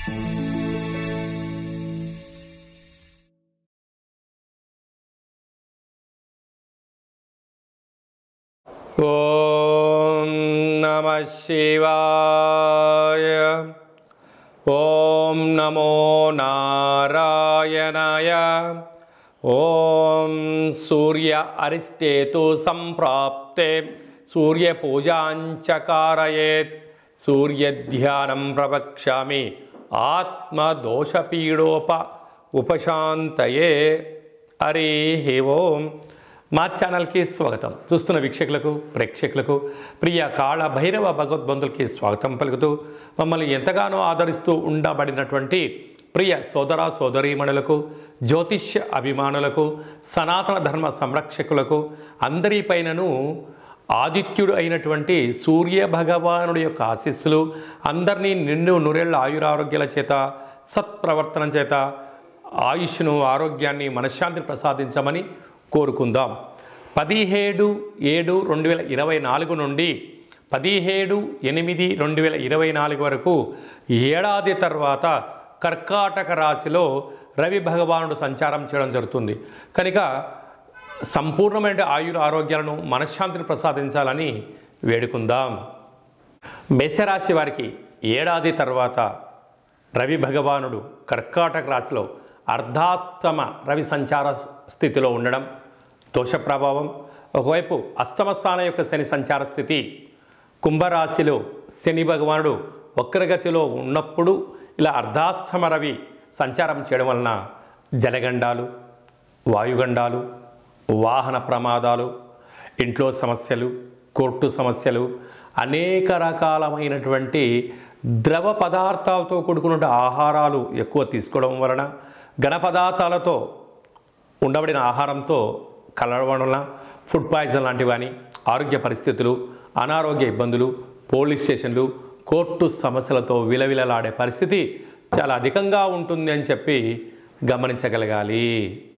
ఓం నమ శివాయ ఓం నమో నారాయణాయ ఓం సూర్య అరిష్టేతు సంప్రాప్తే సూర్యపూజాంచకారయేత్ సూర్యధ్యానం ప్రవక్ష్యామి ఆత్మదోషపీడోప ఉపశాంతయే హరి ఓం మా ఛానల్కి స్వాగతం చూస్తున్న వీక్షకులకు ప్రేక్షకులకు ప్రియ కాళ భైరవ భగవద్బంధులకి స్వాగతం పలుకుతూ మమ్మల్ని ఎంతగానో ఆదరిస్తూ ఉండబడినటువంటి ప్రియ సోదర సోదరీమణులకు జ్యోతిష్య అభిమానులకు సనాతన ధర్మ సంరక్షకులకు అందరిపైనను ఆదిత్యుడు అయినటువంటి సూర్య భగవానుడి యొక్క ఆశీస్సులు అందరినీ నిన్ను నూరేళ్ల ఆయురారోగ్యాల చేత సత్ప్రవర్తన చేత ఆయుష్ను ఆరోగ్యాన్ని మనశ్శాంతిని ప్రసాదించమని కోరుకుందాం పదిహేడు ఏడు రెండు వేల ఇరవై నాలుగు నుండి పదిహేడు ఎనిమిది రెండు వేల ఇరవై నాలుగు వరకు ఏడాది తర్వాత కర్కాటక రాశిలో రవి భగవానుడు సంచారం చేయడం జరుగుతుంది కనుక సంపూర్ణమైన ఆయుర ఆరోగ్యాలను మనశ్శాంతిని ప్రసాదించాలని వేడుకుందాం మేషరాశి వారికి ఏడాది తర్వాత రవి భగవానుడు కర్కాటక రాశిలో అర్ధాస్తమ రవి సంచార స్థితిలో ఉండడం దోష ప్రభావం ఒకవైపు అష్టమ స్థానం యొక్క శని సంచార స్థితి కుంభరాశిలో శని భగవానుడు వక్రగతిలో ఉన్నప్పుడు ఇలా అర్ధాష్టమ రవి సంచారం చేయడం వలన జలగండాలు వాయుగండాలు వాహన ప్రమాదాలు ఇంట్లో సమస్యలు కోర్టు సమస్యలు అనేక రకాలమైనటువంటి ద్రవ పదార్థాలతో కూడుకున్న ఆహారాలు ఎక్కువ తీసుకోవడం వలన ఘన పదార్థాలతో ఉండబడిన ఆహారంతో కలవడం వలన ఫుడ్ పాయిజన్ లాంటివి కానీ ఆరోగ్య పరిస్థితులు అనారోగ్య ఇబ్బందులు పోలీస్ స్టేషన్లు కోర్టు సమస్యలతో విలవిలలాడే పరిస్థితి చాలా అధికంగా ఉంటుంది అని చెప్పి గమనించగలగాలి